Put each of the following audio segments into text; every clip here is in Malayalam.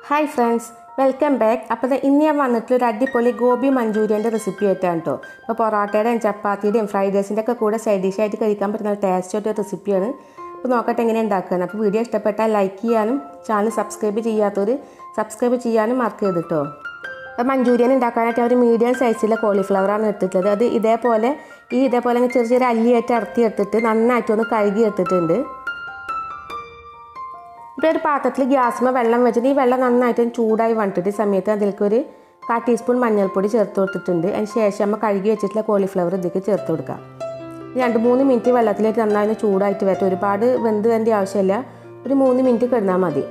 ഹായ് ഫ്രണ്ട്സ് വെൽക്കം ബാക്ക് അപ്പോൾ ദേ ഇന്ന് ഞാൻ വന്നിട്ടുള്ള ഒരു അടിപൊളി ഗോബി മഞ്ചൂരിയൻ്റെ റെസിപ്പി ആയിട്ടാണ് കേട്ടോ അപ്പോൾ പൊറോട്ടയുടെയും ചപ്പാത്തിയുടെയും ഫ്രൈഡ് റൈസിൻ്റെ ഒക്കെ കൂടെ സൈഡ് ഡിഷായിട്ട് കഴിക്കാൻ പറ്റുന്ന ഒരു ടേസ്റ്റ് ആയിട്ട് റെസിപ്പിയാണ് അപ്പോൾ നോക്കട്ടെ എങ്ങനെ ഉണ്ടാക്കുകയാണ് അപ്പോൾ വീഡിയോ ഇഷ്ടപ്പെട്ടാൽ ലൈക്ക് ചെയ്യാനും ചാനൽ സബ്സ്ക്രൈബ് ചെയ്യാത്തവർ സബ്സ്ക്രൈബ് ചെയ്യാനും മാർക്ക് ചെയ്തിട്ടോ അപ്പോൾ മഞ്ചൂരിയൻ ഉണ്ടാക്കാനായിട്ട് ഒരു മീഡിയം സൈസിലെ കോളിഫ്ലവറാണ് എടുത്തിട്ടുള്ളത് അത് ഇതേപോലെ ഈ ഇതേപോലെ ഇങ്ങനെ ചെറിയ ചെറിയ അല്ലിയായിട്ട് ഇറത്തി എടുത്തിട്ട് നന്നായിട്ടൊന്ന് കഴുകി എടുത്തിട്ടുണ്ട് ഇപ്പോൾ ഒരു പാത്രത്തിൽ ഗ്യാസിന് വെള്ളം വെച്ചിട്ട് ഈ വെള്ളം നന്നായിട്ട് ചൂടായി വന്നിട്ട് ഈ സമയത്ത് അതിലേക്ക് ഒരു കാ ടീസ്പൂൺ മഞ്ഞൾപ്പൊടി ചേർത്ത് കൊടുത്തിട്ടുണ്ട് അതിന് ശേഷം നമ്മൾ കഴുകി വെച്ചിട്ടുള്ള കോളിഫ്ലവർ ഇതിലേക്ക് ചേർത്ത് കൊടുക്കാം രണ്ട് മൂന്ന് മിനിറ്റ് വെള്ളത്തിലേക്ക് നന്നായി ചൂടായിട്ട് വരട്ടെ ഒരുപാട് വെന്ത് വേണ്ട ആവശ്യമില്ല ഒരു മൂന്ന് മിനിറ്റ് കിടന്നാൽ മതി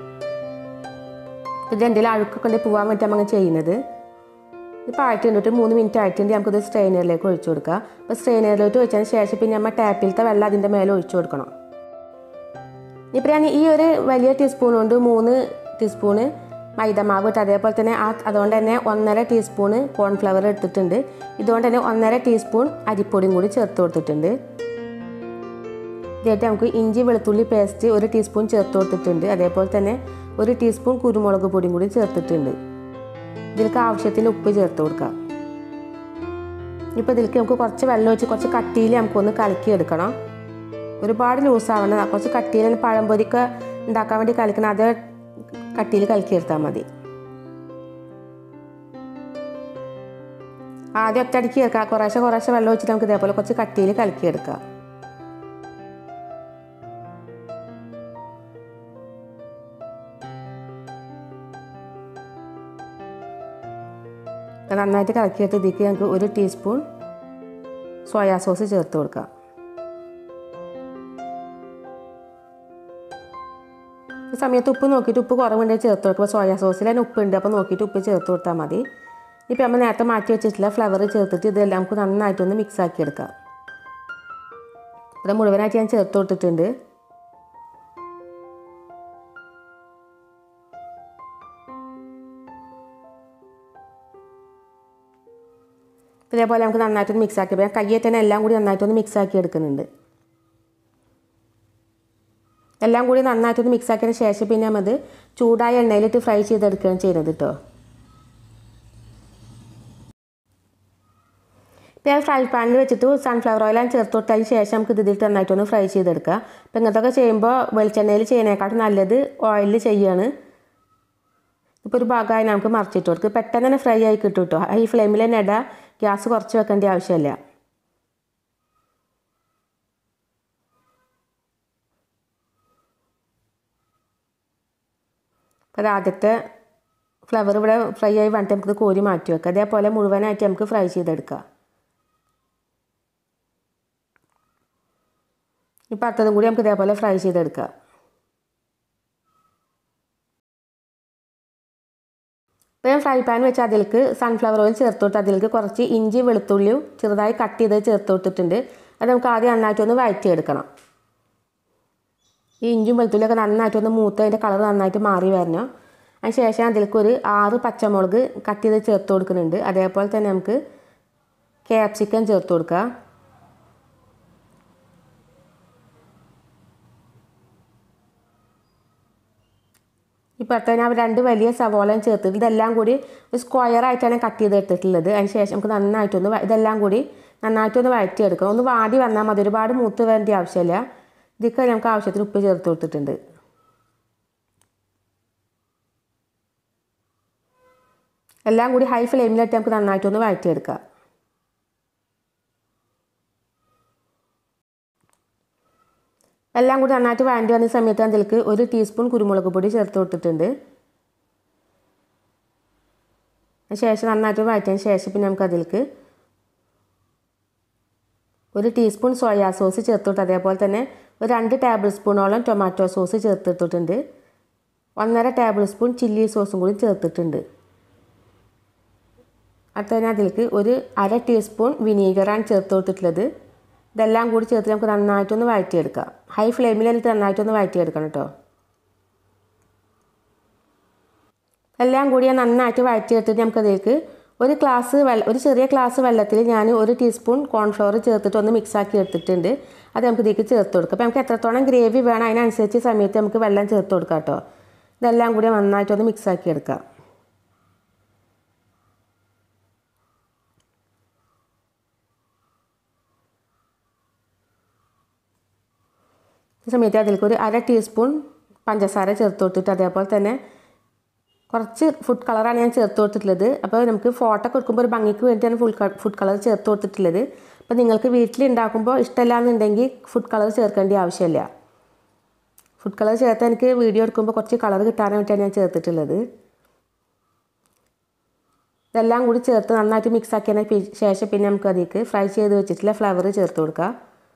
ഇത് എന്തെങ്കിലും അഴുക്കൊക്കെ ഉണ്ടെങ്കിൽ പോകാൻ വേണ്ടി നമ്മൾ ചെയ്യുന്നത് ഇപ്പോൾ ആയിട്ടുണ്ട് മൂന്ന് മിനിറ്റ് ആയിട്ടുണ്ട് നമുക്കിത് സ്ട്രെയിനറിലേക്ക് ഒഴിച്ചു കൊടുക്കാം അപ്പോൾ സ്ട്രെയിനറിലോട്ട് ഒഴിച്ചതിന് ശേഷം പിന്നെ നമ്മൾ ടാപ്പിലത്തെ വെള്ളം അതിൻ്റെ മേലെ ഒഴിച്ചു കൊടുക്കണം ഇപ്പോൾ ഞാൻ ഈ ഒരു വലിയ ടീസ്പൂൺ കൊണ്ട് മൂന്ന് ടീസ്പൂണ് മൈദമാവ് ഇട്ട് അതേപോലെ തന്നെ ആ അതുകൊണ്ട് തന്നെ ഒന്നര ടീസ്പൂണ് കോൺഫ്ലവർ എടുത്തിട്ടുണ്ട് ഇതുകൊണ്ട് തന്നെ ഒന്നര ടീസ്പൂൺ അരിപ്പൊടിയും കൂടി ചേർത്ത് കൊടുത്തിട്ടുണ്ട് ഇതായിട്ട് നമുക്ക് ഇഞ്ചി വെളുത്തുള്ളി പേസ്റ്റ് ഒരു ടീസ്പൂൺ ചേർത്ത് കൊടുത്തിട്ടുണ്ട് അതേപോലെ തന്നെ ഒരു ടീസ്പൂൺ കുരുമുളക് പൊടിയും കൂടി ചേർത്തിട്ടുണ്ട് ഇതിലേക്ക് ആവശ്യത്തിന് ഉപ്പ് ചേർത്ത് കൊടുക്കാം ഇപ്പോൾ ഇതിലേക്ക് നമുക്ക് കുറച്ച് വെള്ളം ഒഴിച്ച് കുറച്ച് കട്ടിയിൽ നമുക്കൊന്ന് കലക്കി എടുക്കണം ഒരുപാട് ലൂസാവണം കുറച്ച് കട്ടിയിൽ പഴംപൊരിക്ക് ഉണ്ടാക്കാൻ വേണ്ടി കലക്കണം അതേ കട്ടിയിൽ കലക്കിയെടുത്താൽ മതി ആദ്യം ഒറ്റയടിക്ക് ചേർക്കാം കുറേശ്ശെ കുറേശ്ശെ വെള്ളം ഒഴിച്ചിട്ട് നമുക്ക് ഇതേപോലെ കുറച്ച് കട്ടിയിൽ കലക്കിയെടുക്കാം നന്നായിട്ട് കലക്കിയിട്ട് ഇതിലേക്ക് നമുക്ക് ഒരു ടീസ്പൂൺ സോയാ സോസ് ചേർത്ത് കൊടുക്കാം ഈ സമയത്ത് ഉപ്പ് നോക്കിയിട്ട് ഉപ്പ് കുറവുണ്ടെങ്കിൽ ചേർത്ത് കൊടുക്കുക സോയാ സോസിൽ തന്നെ ഉപ്പുണ്ട് അപ്പോൾ നോക്കിയിട്ട് ഉപ്പ് ചേർത്ത് കൊടുത്താൽ മതി ഇപ്പോൾ നമ്മൾ നേരത്തെ മാറ്റി വെച്ചിട്ടുള്ള ഫ്ലവർ ചേർത്തിട്ട് ഇതെല്ലാം നമുക്ക് നന്നായിട്ടൊന്ന് മിക്സ് ആക്കി എടുക്കാം ഇത് മുഴുവനായിട്ട് ഞാൻ ചേർത്ത് കൊടുത്തിട്ടുണ്ട് ഇതേപോലെ നമുക്ക് നന്നായിട്ടൊന്ന് മിക്സ് ആക്കി ഞാൻ കയ്യെ തന്നെ എല്ലാം കൂടി നന്നായിട്ടൊന്ന് മിക്സ് ആക്കി എടുക്കുന്നുണ്ട് എല്ലാം കൂടി നന്നായിട്ടൊന്ന് മിക്സ് ആക്കിയതിന് ശേഷം പിന്നെ നമ്മൾ ചൂടായ എണ്ണയിലിട്ട് ഫ്രൈ ചെയ്തെടുക്കുകയാണ് ചെയ്യുന്നത് കേട്ടോ ഇപ്പം ഞാൻ ഫ്രൈ പാനിൽ വെച്ചിട്ട് സൺഫ്ലവർ ഓയിലാണ് ചേർത്ത് കൊടുത്തതിന് ശേഷം നമുക്ക് ഇതിൽ നന്നായിട്ടൊന്ന് ഫ്രൈ ചെയ്തെടുക്കുക അപ്പം ഇങ്ങനത്തൊക്കെ ചെയ്യുമ്പോൾ വെളിച്ചെണ്ണയിൽ ചെയ്യുന്നതിനെക്കാട്ടും നല്ലത് ഓയിലിൽ ചെയ്യാണ് ഇപ്പോൾ ഒരു ഭാഗമായി നമുക്ക് മറിച്ചിട്ട് കൊടുക്കുക പെട്ടെന്ന് തന്നെ ഫ്രൈ ആയി കിട്ടും കേട്ടോ ഹൈ ഫ്ലെയിമിൽ തന്നെ ഇടുക ഗ്യാസ് കുറച്ച് വെക്കേണ്ട ആവശ്യമില്ല അത് ആദ്യത്തെ ഫ്ലവർ ഇവിടെ ഫ്രൈ ആയി വന്നിട്ട് നമുക്ക് കോരി മാറ്റി വെക്കാം അതേപോലെ മുഴുവനായിട്ട് നമുക്ക് ഫ്രൈ ചെയ്തെടുക്കാം ഇപ്പം അടുത്തതും കൂടി നമുക്ക് ഇതേപോലെ ഫ്രൈ ചെയ്തെടുക്കാം ഇപ്പോൾ ഞാൻ ഫ്രൈ പാൻ വെച്ച് അതിലേക്ക് സൺഫ്ലവർ ഓയിൽ ചേർത്ത് കൊടുത്ത് അതിലേക്ക് കുറച്ച് ഇഞ്ചി വെളുത്തുള്ളിയും ചെറുതായി കട്ട് ചെയ്ത് ചേർത്ത് കൊടുത്തിട്ടുണ്ട് അത് നമുക്ക് ആദ്യം നന്നായിട്ടൊന്ന് വഴറ്റിയെടുക്കണം ഈ ഇഞ്ചും വെളുത്തുള്ളിയൊക്കെ നന്നായിട്ടൊന്ന് മൂത്ത് അതിൻ്റെ കളർ നന്നായിട്ട് മാറി വരണം അതിന് ശേഷം അതിലേക്ക് ഒരു ആറ് പച്ചമുളക് കട്ട് ചെയ്ത് ചേർത്ത് കൊടുക്കുന്നുണ്ട് അതേപോലെ തന്നെ നമുക്ക് ക്യാപ്സിക്കം ചേർത്ത് കൊടുക്കുക ഇപ്പോൾ തന്നെ രണ്ട് വലിയ സവോളയും ചേർത്തിട്ട് ഇതെല്ലാം കൂടി ഒരു സ്ക്വയർ ആയിട്ടാണ് കട്ട് ചെയ്ത് എടുത്തിട്ടുള്ളത് അതിന് ശേഷം നമുക്ക് നന്നായിട്ടൊന്ന് ഇതെല്ലാം കൂടി നന്നായിട്ടൊന്ന് വഴറ്റിയെടുക്കണം ഒന്ന് വാടി വന്നാൽ മതി ഒരുപാട് മൂത്ത് വേണ്ട ആവശ്യമില്ല ഇതിക്ക് നമുക്ക് ആവശ്യത്തിന് ഉപ്പ് ചേർത്ത് കൊടുത്തിട്ടുണ്ട് എല്ലാം കൂടി ഹൈ ഫ്ലെയിമിലിട്ട് നമുക്ക് നന്നായിട്ടൊന്ന് വഴറ്റിയെടുക്കാം എല്ലാം കൂടി നന്നായിട്ട് വഴണ്ടി വന്ന സമയത്ത് അതിലേക്ക് ഒരു ടീസ്പൂൺ കുരുമുളക് പൊടി ചേർത്ത് കൊടുത്തിട്ടുണ്ട് ശേഷം നന്നായിട്ട് വഴറ്റിയതിന് ശേഷം പിന്നെ നമുക്ക് അതിലേക്ക് ഒരു ടീസ്പൂൺ സോയാ സോസ് ചേർത്തിട്ട് അതേപോലെ തന്നെ ഒരു രണ്ട് ടേബിൾ സ്പൂണോളം ടൊമാറ്റോ സോസ് ചേർത്തിട്ടുണ്ട് ഒന്നര ടേബിൾ സ്പൂൺ ചില്ലി സോസും കൂടി ചേർത്തിട്ടുണ്ട് അടുത്ത തന്നെ അതിലേക്ക് ഒരു അര ടീസ്പൂൺ വിനീഗറാണ് ചേർത്ത് കൊടുത്തിട്ടുള്ളത് ഇതെല്ലാം കൂടി ചേർത്ത് നമുക്ക് നന്നായിട്ടൊന്ന് വഴറ്റിയെടുക്കാം ഹൈ ഫ്ലെയിമിലിട്ട് നന്നായിട്ടൊന്ന് വഴറ്റിയെടുക്കണം കേട്ടോ എല്ലാം കൂടി ഞാൻ നന്നായിട്ട് വഴറ്റിയെടുത്തിട്ട് നമുക്കതിലേക്ക് ഒരു ഗ്ലാസ് വെള്ളം ഒരു ചെറിയ ഗ്ലാസ് വെള്ളത്തിൽ ഞാൻ ഒരു ടീസ്പൂൺ കോൺഫ്ലവർ ചേർത്തിട്ട് ഒന്ന് മിക്സ് ആക്കി എടുത്തിട്ടുണ്ട് അത് നമുക്ക് ഇതിലേക്ക് ചേർത്ത് കൊടുക്കാം അപ്പോൾ നമുക്ക് എത്രത്തോളം ഗ്രേവി വേണം അതിനനുസരിച്ച് സമയത്ത് നമുക്ക് വെള്ളം ചേർത്ത് കൊടുക്കാം കേട്ടോ ഇതെല്ലാം കൂടി നന്നായിട്ടൊന്ന് മിക്സാക്കി എടുക്കാം ഈ സമയത്ത് അതിലേക്ക് ഒരു അര ടീസ്പൂൺ പഞ്ചസാര ചേർത്ത് കൊടുത്തിട്ട് അതേപോലെ തന്നെ കുറച്ച് ഫുഡ് കളറാണ് ഞാൻ ചേർത്ത് കൊടുത്തിട്ടുള്ളത് അപ്പോൾ നമുക്ക് ഫോട്ടോ ഒക്കെ എടുക്കുമ്പോൾ ഒരു ഭംഗിക്ക് വേണ്ടിയിട്ടാണ് ഫുൾ ഫുഡ് കളർ ചേർത്ത് കൊടുത്തിട്ടുള്ളത് അപ്പോൾ നിങ്ങൾക്ക് വീട്ടിൽ ഉണ്ടാക്കുമ്പോൾ ഇഷ്ടമല്ല എന്നുണ്ടെങ്കിൽ ഫുഡ് കളർ ചേർക്കേണ്ട ആവശ്യമില്ല ഫുഡ് കളർ ചേർത്ത് എനിക്ക് വീഡിയോ എടുക്കുമ്പോൾ കുറച്ച് കളർ കിട്ടാൻ വേണ്ടിയിട്ടാണ് ഞാൻ ചേർത്തിട്ടുള്ളത് ഇതെല്ലാം കൂടി ചേർത്ത് നന്നായിട്ട് മിക്സ് ആക്കിയതിന് ശേഷം പിന്നെ നമുക്ക് അതിലേക്ക് ഫ്രൈ ചെയ്ത് വെച്ചിട്ടുള്ള ഫ്ലവർ ചേർത്ത് കൊടുക്കുക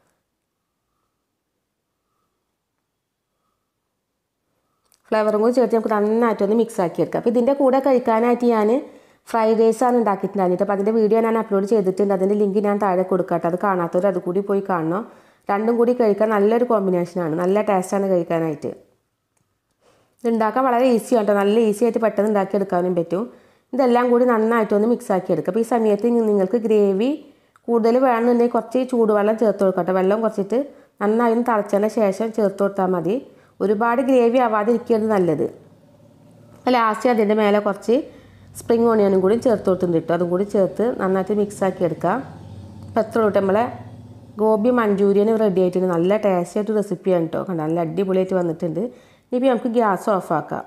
ഫ്ലേവറും കൂടി ചേർത്ത് നമുക്ക് നന്നായിട്ടൊന്ന് മിക്സ് ആക്കി എടുക്കാം അപ്പോൾ ഇതിൻ്റെ കൂടെ കഴിക്കാനായിട്ട് ഞാൻ ഫ്രൈഡ് റൈസാണ് ഉണ്ടാക്കിയിട്ടുണ്ടായിരുന്നത് അപ്പോൾ അതിൻ്റെ വീഡിയോ ഞാൻ അപ്ലോഡ് ചെയ്തിട്ടുണ്ട് അതിൻ്റെ ലിങ്ക് ഞാൻ താഴെ കൊടുക്കട്ടെ അത് കാണാത്തവർ അത് കൂടി പോയി കാണണം രണ്ടും കൂടി കഴിക്കാൻ നല്ലൊരു കോമ്പിനേഷനാണ് നല്ല ടേസ്റ്റാണ് കഴിക്കാനായിട്ട് ഇത് ഉണ്ടാക്കാൻ വളരെ ഈസി കേട്ടോ നല്ല ഈസി ആയിട്ട് പെട്ടെന്ന് ഉണ്ടാക്കിയെടുക്കാനും പറ്റും ഇതെല്ലാം കൂടി നന്നായിട്ടൊന്ന് മിക്സ് ആക്കി എടുക്കുക അപ്പോൾ ഈ സമയത്ത് നിങ്ങൾക്ക് ഗ്രേവി കൂടുതൽ വേണമെന്നുണ്ടെങ്കിൽ കുറച്ച് ചൂടുവെള്ളം ചേർത്ത് കൊടുക്കട്ടെ വെള്ളം കുറച്ചിട്ട് നന്നായി ഒന്ന് തിളച്ചതിന് ശേഷം ചേർത്ത് കൊടുത്താൽ മതി ഒരുപാട് ഗ്രേവി ആവാതിരിക്കുകയാണ് നല്ലത് ലാസ്റ്റ് അതിൻ്റെ മേലെ കുറച്ച് സ്പ്രിങ് ഓണിയനും കൂടി ചേർത്ത് കൊടുത്തിട്ടുണ്ട് കേട്ടോ അതും കൂടി ചേർത്ത് നന്നായിട്ട് മിക്സ് ആക്കി എടുക്കാം അപ്പോൾ എത്ര തൊട്ട് നമ്മളെ ഗോബി മഞ്ചൂരിയൻ റെഡി ആയിട്ടുണ്ട് നല്ല ടേസ്റ്റി ആയിട്ട് റെസിപ്പിയാണ് കേട്ടോ കണ്ടോ നല്ല അടിപൊളിയായിട്ട് വന്നിട്ടുണ്ട് ഇനിയിപ്പോൾ നമുക്ക് ഗ്യാസ് ഓഫ് ആക്കാം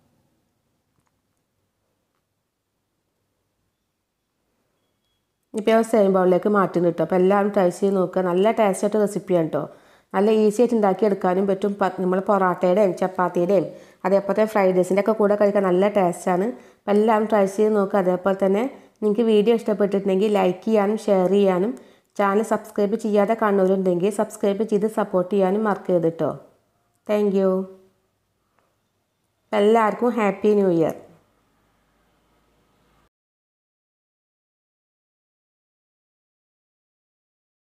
ഇപ്പോൾ ഞാൻ സെയിം ബൗളിലേക്ക് മാറ്റുന്നു കേട്ടോ അപ്പോൾ എല്ലാവരും ട്രൈ ചെയ്ത് നോക്കുക നല്ല ടേസ്റ്റ് ആയിട്ട് റെസിപ്പിയാണ് കേട്ടോ നല്ല ഈസി ആയിട്ട് ഉണ്ടാക്കി എടുക്കാനും പറ്റും നമ്മൾ പൊറോട്ടയുടെയും ചപ്പാത്തിയുടെയും അതേപോലെ ഫ്രൈഡ് റൈസിൻ്റെ ഒക്കെ കൂടെ കഴിക്കാൻ നല്ല ടേസ്റ്റാണ് അപ്പോൾ എല്ലാവരും ട്രൈ ചെയ്ത് നോക്കുക അതേപോലെ തന്നെ നിങ്ങൾക്ക് വീഡിയോ ഇഷ്ടപ്പെട്ടിട്ടുണ്ടെങ്കിൽ ലൈക്ക് ചെയ്യാനും ഷെയർ ചെയ്യാനും ചാനൽ സബ്സ്ക്രൈബ് ചെയ്യാതെ കാണുന്നവരുണ്ടെങ്കിൽ സബ്സ്ക്രൈബ് ചെയ്ത് സപ്പോർട്ട് ചെയ്യാനും മറക്കരുത് കേട്ടോ താങ്ക് യു എല്ലാവർക്കും ഹാപ്പി ന്യൂ ഇയർ